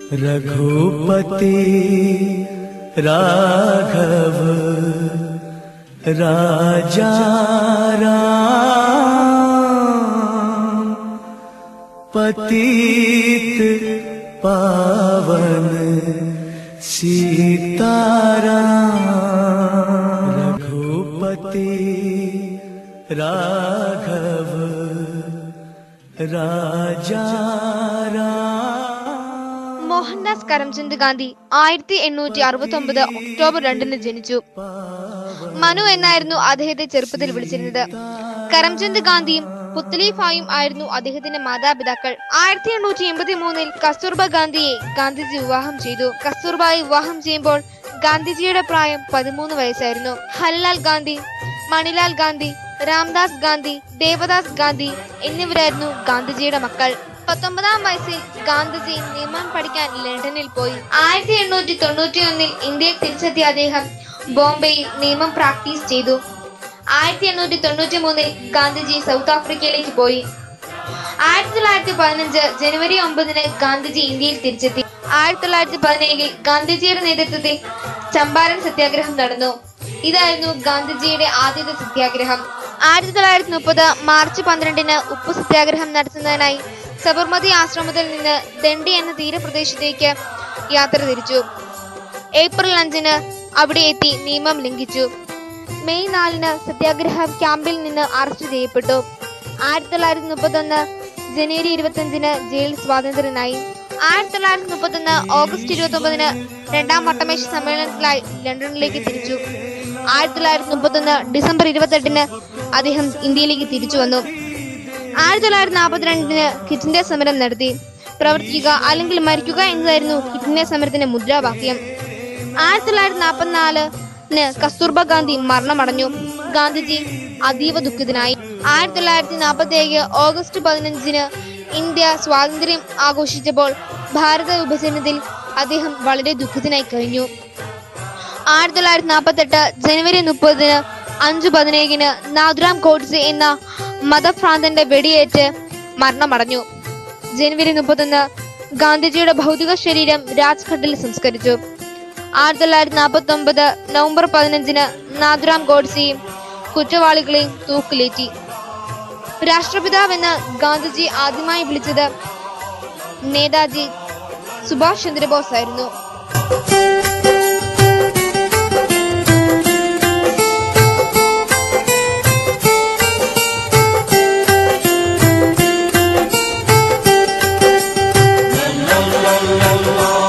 रघुपति राघव राजा राम पतित पावन सीताराम रघुपति राघव राजा राम മോഹൻദാസ് കരംചന്ദ് ഗാന്ധി ആയിരത്തി എണ്ണൂറ്റി അറുപത്തി ഒമ്പത് ഒക്ടോബർ രണ്ടിന് ജനിച്ചു മനു എന്നായിരുന്നു അദ്ദേഹത്തെ ചെറുപ്പത്തിൽ വിളിച്ചിരുന്നത് കരംചന്ദ് ഗാന്ധിയും പുത്ലീഫായും ആയിരുന്നു അദ്ദേഹത്തിന്റെ മാതാപിതാക്കൾ ആയിരത്തി എണ്ണൂറ്റി എൺപത്തി മൂന്നിൽ കസ്തൂർബ ഗാന്ധിയെ ഗാന്ധിജി വിവാഹം ചെയ്തു കസ്തൂർബായെ വിവാഹം ചെയ്യുമ്പോൾ ഗാന്ധിജിയുടെ പ്രായം പതിമൂന്ന് വയസ്സായിരുന്നു ഹൽലാൽ ഗാന്ധി മണിലാൽ ഗാന്ധി രാംദാസ് ഗാന്ധി ദേവദാസ് ഗാന്ധി എന്നിവരായിരുന്നു ഗാന്ധിജിയുടെ മക്കൾ പത്തൊമ്പതാം വയസ്സിൽ ഗാന്ധിജി നിയമം പഠിക്കാൻ ലണ്ടനിൽ പോയി ആയിരത്തി എണ്ണൂറ്റി തൊണ്ണൂറ്റി ഒന്നിൽ ഇന്ത്യയിൽ തിരിച്ചെത്തിയ അദ്ദേഹം ബോംബെയിൽ നിയമം പ്രാക്ടീസ് ചെയ്തു ആയിരത്തി എണ്ണൂറ്റി തൊണ്ണൂറ്റി മൂന്നിൽ ഗാന്ധിജി സൗത്ത് ആഫ്രിക്കയിലേക്ക് പോയി ആയിരത്തി തൊള്ളായിരത്തി പതിനഞ്ച് ജനുവരി ഒമ്പതിന് ഗാന്ധിജി ഇന്ത്യയിൽ തിരിച്ചെത്തി ആയിരത്തി തൊള്ളായിരത്തി പതിനേഴിൽ ഗാന്ധിജിയുടെ നേതൃത്വത്തിൽ ചമ്പാരൻ സത്യാഗ്രഹം നടന്നു ഇതായിരുന്നു ഗാന്ധിജിയുടെ ആദ്യത്തെ സത്യാഗ്രഹം ആയിരത്തി തൊള്ളായിരത്തി മുപ്പത് മാർച്ച് പന്ത്രണ്ടിന് ഉപ്പു സത്യാഗ്രഹം നടത്തുന്നതിനായി സബർമതി ആശ്രമത്തിൽ നിന്ന് ദണ്ഡി എന്ന തീരപ്രദേശത്തേക്ക് യാത്ര തിരിച്ചു ഏപ്രിൽ അഞ്ചിന് അവിടെ എത്തി നിയമം ലംഘിച്ചു മെയ് നാലിന് സത്യാഗ്രഹ ക്യാമ്പിൽ നിന്ന് അറസ്റ്റ് ചെയ്യപ്പെട്ടു ആയിരത്തി തൊള്ളായിരത്തി മുപ്പത്തൊന്ന് ജനുവരി ഇരുപത്തിയഞ്ചിന് ജയിൽ സ്വാതന്ത്ര്യനായി ആയിരത്തി തൊള്ളായിരത്തി മുപ്പത്തൊന്ന് ഓഗസ്റ്റ് ഇരുപത്തി ഒമ്പതിന് രണ്ടാം വട്ടമേശ സമ്മേളനത്തിലായി ലണ്ടനിലേക്ക് തിരിച്ചു ആയിരത്തി തൊള്ളായിരത്തി മുപ്പത്തൊന്ന് ഡിസംബർ ഇരുപത്തെട്ടിന് അദ്ദേഹം ഇന്ത്യയിലേക്ക് തിരിച്ചു വന്നു ആയിരത്തി തൊള്ളായിരത്തി നാൽപ്പത്തിരണ്ടിന് ക്വിറ്റ് ഇന്ത്യ സമരം നടത്തി പ്രവർത്തിക്കുക അല്ലെങ്കിൽ മരിക്കുക എന്നതായിരുന്നു ക്വിറ്റ് ഇന്ത്യ സമരത്തിന്റെ മുദ്രാവാക്യം ആയിരത്തി തൊള്ളായിരത്തി നാൽപ്പത്തിനാലിന് കസ്തൂർബ ഗാന്ധി മരണമടഞ്ഞു ഗാന്ധിജി അതീവ ദുഃഖിതനായി ആയിരത്തി തൊള്ളായിരത്തി നാൽപ്പത്തി ഏഴ് ഓഗസ്റ്റ് പതിനഞ്ചിന് ഇന്ത്യ സ്വാതന്ത്ര്യം ആഘോഷിച്ചപ്പോൾ ഭാരത വിഭജനത്തിൽ അദ്ദേഹം വളരെ ദുഃഖിതനായി കഴിഞ്ഞു ആയിരത്തി തൊള്ളായിരത്തി നാൽപ്പത്തെട്ട് ജനുവരി മുപ്പതിന് അഞ്ചു പതിനേഴിന് നാഥുറാം ഗോഡ്സെ എന്ന മതഭ്രാന്തന്റെ വെടിയേറ്റ് മരണമടഞ്ഞു ജനുവരി മുപ്പത്തൊന്ന് ഗാന്ധിജിയുടെ ഭൗതിക ശരീരം രാജ്ഘട്ടിൽ സംസ്കരിച്ചു ആയിരത്തി തൊള്ളായിരത്തി നാൽപ്പത്തി ഒമ്പത് നവംബർ പതിനഞ്ചിന് നാഥുറാം ഗോഡ്സെയും കുറ്റവാളികളെയും തൂക്കിലേറ്റി രാഷ്ട്രപിതാവെന്ന് ഗാന്ധിജി ആദ്യമായി വിളിച്ചത് നേതാജി സുഭാഷ് ചന്ദ്രബോസ് ആയിരുന്നു la la la la